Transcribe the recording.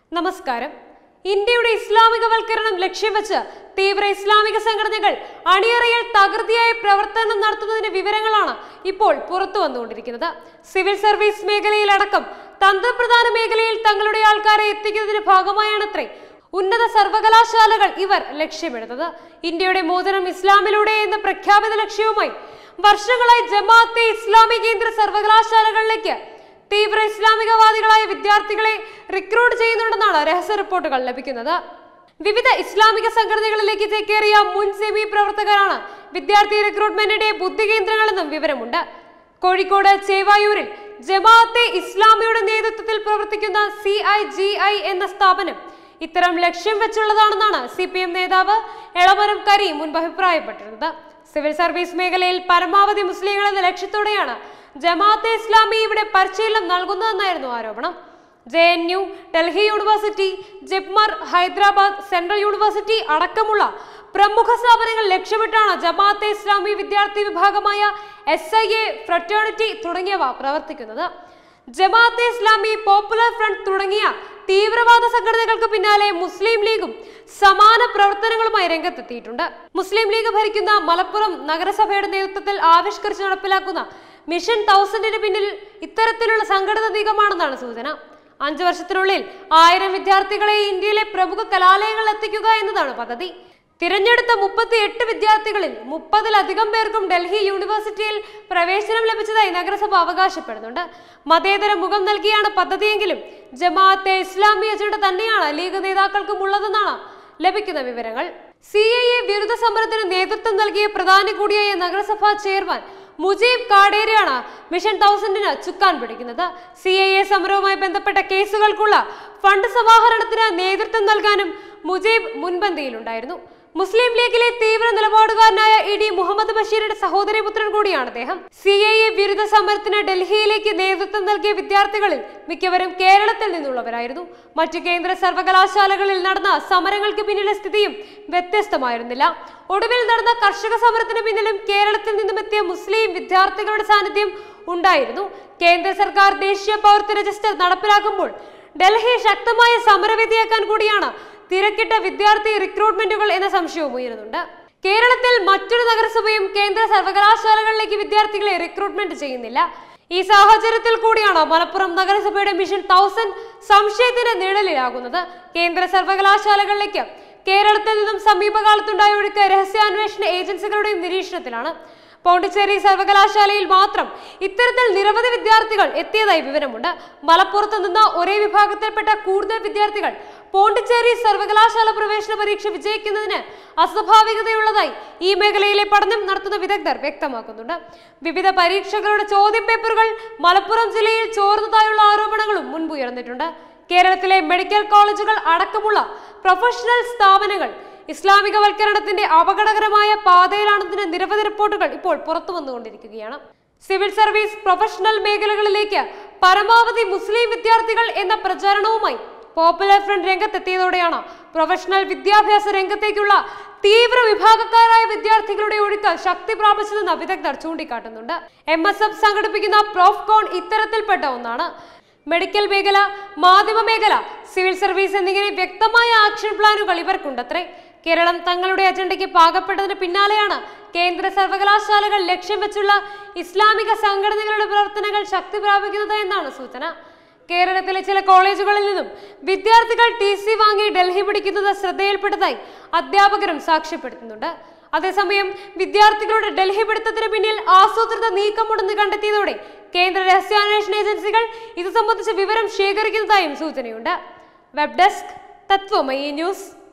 നമസ്കാരം ഇന്ത്യയുടെ ഇസ്ലാമികവൽക്കരണം ലക്ഷ്യം വെച്ച് തീവ്ര ഇസ്ലാമിക സംഘടനകൾ അണിയറയിൽ തകൃതിയായ പ്രവർത്തനം നടത്തുന്നതിന്റെ വിവരങ്ങളാണ് ഇപ്പോൾ പുറത്തു വന്നുകൊണ്ടിരിക്കുന്നത് സിവിൽ സർവീസ് മേഖലയിലടക്കം തന്ത്രപ്രധാന മേഖലയിൽ തങ്ങളുടെ ആൾക്കാരെ എത്തിക്കുന്നതിന്റെ ഭാഗമായാണത്രേ ഉന്നത സർവകലാശാലകൾ ഇവർ ലക്ഷ്യമിടുന്നത് ഇന്ത്യയുടെ മോചനം ഇസ്ലാമിലൂടെ എന്ന പ്രഖ്യാപിത ലക്ഷ്യവുമായി വർഷങ്ങളായി ജമാഅത്തെ ഇസ്ലാമി കേന്ദ്ര സർവകലാശാലകളിലേക്ക് തീവ്ര ഇസ്ലാമികവാദികളായ വിദ്യാർത്ഥികളെ റിക്രൂട്ട് ചെയ്യുന്നുണ്ടെന്നാണ് രഹസ്യ റിപ്പോർട്ടുകൾ ലഭിക്കുന്നത് വിവിധ ഇസ്ലാമിക സംഘടനകളിലേക്ക് ചേക്കേറിയ മുൻ സെമി പ്രവർത്തകരാണ് വിദ്യാർത്ഥി റിക്രൂട്ട്മെന്റിന്റെ ബുദ്ധികേന്ദ്രങ്ങളെന്നും വിവരമുണ്ട് കോഴിക്കോട് ചേവായൂരിൽ ജമാഅത്തെ ഇസ്ലാമിയുടെ നേതൃത്വത്തിൽ പ്രവർത്തിക്കുന്ന സി ഐ ജി ഐ എന്ന സ്ഥാപനം ഇത്തരം ലക്ഷ്യം വെച്ചുള്ളതാണെന്നാണ് സി പി എം നേതാവ് എളമരം കരീം മുൻപ് അഭിപ്രായപ്പെട്ടിരുന്നത് സിവിൽ സർവീസ് മേഖലയിൽ പരമാവധി മുസ്ലിങ്ങൾ എന്ന ലക്ഷ്യത്തോടെയാണ് ജമാഅത്തെ ഇസ്ലാമി ഇവിടെ പരിശീലനം നൽകുന്നതെന്നായിരുന്നു ആരോപണം J N U Delhi university JIPMER Hyderabad central university അടക്കമുള്ള പ്രമുഖ സ്ഥാപനങ്ങൾ ലക്ഷ്യമിട്ടാണ് ജമാഅത്തെ ഇസ്ലാമി വിദ്യാർത്ഥി വിഭാഗമായ എസ് ഐ എ ഫ്രറ്റേണിറ്റി തുടങ്ങിയവ പ്രവർത്തിക്കുന്നത് ജമാഅത്തെ ഇസ്ലാമി പോപ്പുലർ ഫ്രണ്ട് തുടങ്ങിയ തീവ്രവാദ സംഘടനകൾക്ക് പിന്നാലെ മുസ്ലിം ലീഗും സമാന പ്രവർത്തനങ്ങളുമായി രംഗത്തെത്തിയിട്ടുണ്ട് മുസ്ലിം ലീഗ് ഭരിക്കുന്ന മലപ്പുറം നഗരസഭയുടെ നേതൃത്വത്തിൽ ആവിഷ്കരിച്ച് നടപ്പിലാക്കുന്ന മിഷൻ തൗസൻഡിന് പിന്നിൽ ഇത്തരത്തിലുള്ള സംഘടിത നീക്കമാണെന്നാണ് സൂചന അഞ്ചു വർഷത്തിനുള്ളിൽ ആയിരം വിദ്യാർത്ഥികളെ ഇന്ത്യയിലെ പ്രമുഖ കലാലയങ്ങളിൽ എത്തിക്കുക എന്നതാണ് പദ്ധതി തിരഞ്ഞെടുത്ത മുപ്പത്തി എട്ട് വിദ്യാർത്ഥികളിൽ മുപ്പതിലധികം പേർക്കും ഡൽഹി യൂണിവേഴ്സിറ്റിയിൽ പ്രവേശനം ലഭിച്ചതായി നഗരസഭ അവകാശപ്പെടുന്നുണ്ട് മതേതര മുഖം നൽകിയാണ് പദ്ധതിയെങ്കിലും ജമാഅത്തെ ഇസ്ലാമി അജണ്ട തന്നെയാണ് ലീഗ് നേതാക്കൾക്കും ഉള്ളതെന്നാണ് ലഭിക്കുന്ന വിവരങ്ങൾ സി ഐ എ വിരുദ്ധ സമരത്തിന് നേതൃത്വം നൽകിയ പ്രധാനി കൂടിയായ നഗരസഭാ ചെയർമാൻ മുജീബ് കാടേരയാണ് മിഷൻ തൗസൻഡിന് ചുക്കാൻ പിടിക്കുന്നത് സി ഐ എ സമരവുമായി ബന്ധപ്പെട്ട കേസുകൾക്കുള്ള ഫണ്ട് സമാഹരണത്തിന് നേതൃത്വം നൽകാനും മുജീബ് മുൻപന്തിയിലുണ്ടായിരുന്നു മുസ്ലിം ലീഗിലെ തീവ്ര നിലപാടുകാരനായ ഇ ഡി മുഹമ്മദ് ബഷീറുടെ സഹോദരിപുത്രൻ കൂടിയാണ് അദ്ദേഹം സി ഐ എ വിരുദ്ധ സമരത്തിന് ഡൽഹിയിലേക്ക് നേതൃത്വം നൽകിയ വിദ്യാർത്ഥികളിൽ മിക്കവരും കേരളത്തിൽ നിന്നുള്ളവരായിരുന്നു മറ്റു കേന്ദ്ര സർവകലാശാലകളിൽ നടന്ന സമരങ്ങൾക്ക് പിന്നിലെ സ്ഥിതിയും വ്യത്യസ്തമായിരുന്നില്ല ഒടുവിൽ നടന്ന കർഷക സമരത്തിന് പിന്നിലും കേരളത്തിൽ നിന്നും എത്തിയ മുസ്ലിം വിദ്യാർത്ഥികളുടെ സാന്നിധ്യം ഉണ്ടായിരുന്നു കേന്ദ്ര സർക്കാർ ദേശീയ പൗരത്വ രജിസ്റ്റർ നടപ്പിലാക്കുമ്പോൾ ഡൽഹി ശക്തമായ സമരവേദിയാക്കാൻ കൂടിയാണ് തിരക്കിട്ട വിദ്യാർത്ഥി റിക്രൂട്ട്മെന്റുകൾ എന്ന സംശയവും ഉയരുന്നുണ്ട് കേരളത്തിൽ മറ്റൊരു നഗരസഭയും കേന്ദ്ര സർവകലാശാലകളിലേക്ക് വിദ്യാർത്ഥികളെ റിക്രൂട്ട്മെന്റ് ചെയ്യുന്നില്ല ഈ സാഹചര്യത്തിൽ കൂടിയാണ് മലപ്പുറം നഗരസഭയുടെ മിഷൻ തൗസൻഡ് സംശയത്തിന്റെ നിഴലിലാകുന്നത് കേന്ദ്ര സർവകലാശാലകളിലേക്ക് കേരളത്തിൽ നിന്നും സമീപകാലത്തുണ്ടായ ഒഴുക്ക് രഹസ്യാന്വേഷണ ഏജൻസികളുടെയും നിരീക്ഷണത്തിലാണ് പോണ്ടിച്ചേരി സർവകലാശാലയിൽ മാത്രം ഇത്തരത്തിൽ നിരവധി വിദ്യാർത്ഥികൾ എത്തിയതായി വിവരമുണ്ട് മലപ്പുറത്ത് നിന്ന് ഒരേ വിഭാഗത്തിൽപ്പെട്ട കൂടുതൽ വിദ്യാർത്ഥികൾ പോണ്ടിച്ചേരി സർവകലാശാല പ്രവേശന പരീക്ഷ വിജയിക്കുന്നതിന് അസ്വാഭാവികതയുള്ളതായി ഈ മേഖലയിലെ പഠനം നടത്തുന്ന വിദഗ്ധർ വ്യക്തമാക്കുന്നുണ്ട് വിവിധ പരീക്ഷകളുടെ ചോദ്യപേപ്പറുകൾ മലപ്പുറം ജില്ലയിൽ ചോർന്നതായുള്ള ആരോപണങ്ങളും മുൻപ് ഉയർന്നിട്ടുണ്ട് കേരളത്തിലെ മെഡിക്കൽ കോളേജുകൾ അടക്കമുള്ള പ്രൊഫഷണൽ സ്ഥാപനങ്ങൾ ഇസ്ലാമികവൽക്കരണത്തിന്റെ അപകടകരമായ പാതയിലാണെന്നതിന് നിരവധി റിപ്പോർട്ടുകൾ ഇപ്പോൾ പുറത്തു വന്നുകൊണ്ടിരിക്കുകയാണ് സിവിൽ സർവീസ് പ്രൊഫഷണൽ മേഖലകളിലേക്ക് പരമാവധി മുസ്ലിം വിദ്യാർത്ഥികൾ എന്ന പ്രചാരണവുമായി പോപ്പുലർ ഫ്രണ്ട് രംഗത്തെത്തിയതോടെയാണ് പ്രൊഫഷണൽ വിദ്യാഭ്യാസ രംഗത്തേക്കുള്ള തീവ്ര വിഭാഗക്കാരായ വിദ്യാർത്ഥികളുടെ ഒഴുക്ക് ശക്തി പ്രാപിച്ചതെന്ന് വിദഗ്ധർ ചൂണ്ടിക്കാട്ടുന്നുണ്ട് എം എസ് എഫ് സംഘടിപ്പിക്കുന്ന പ്രോഫ്കോൺ ഇത്തരത്തിൽപ്പെട്ട ഒന്നാണ് മെഡിക്കൽ മേഖല മാധ്യമ മേഖല സിവിൽ സർവീസ് എന്നിങ്ങനെ വ്യക്തമായ ആക്ഷൻ പ്ലാനുകൾ ഇവർക്കുണ്ടത്രേ കേരളം തങ്ങളുടെ അജണ്ടയ്ക്ക് പാകപ്പെട്ടതിന് പിന്നാലെയാണ് കേന്ദ്ര സർവകലാശാലകൾ ലക്ഷ്യം വെച്ചുള്ള ഇസ്ലാമിക സംഘടനകളുടെ പ്രവർത്തനങ്ങൾ ശക്തി പ്രാപിക്കുന്നത് എന്നാണ് സൂചന കേരളത്തിലെ ചില കോളേജുകളിൽ നിന്നും വിദ്യാർത്ഥികൾ ടി സി വാങ്ങി ഡൽഹി പിടിക്കുന്നത് ശ്രദ്ധയിൽപ്പെട്ടതായി അധ്യാപകരും സാക്ഷ്യപ്പെടുത്തുന്നുണ്ട് അതേസമയം വിദ്യാർത്ഥികളുടെ ഡൽഹി പിടുത്തത്തിന് പിന്നിൽ ആസൂത്രിത നീക്കമുണ്ടെന്ന് കണ്ടെത്തിയതോടെ കേന്ദ്ര രഹസ്യാന്വേഷണ ഏജൻസികൾ ഇത് സംബന്ധിച്ച വിവരം ശേഖരിക്കുന്നതായും സൂചനയുണ്ട് വെബ് ഡെസ്ക് തത്വമയി ന്യൂസ്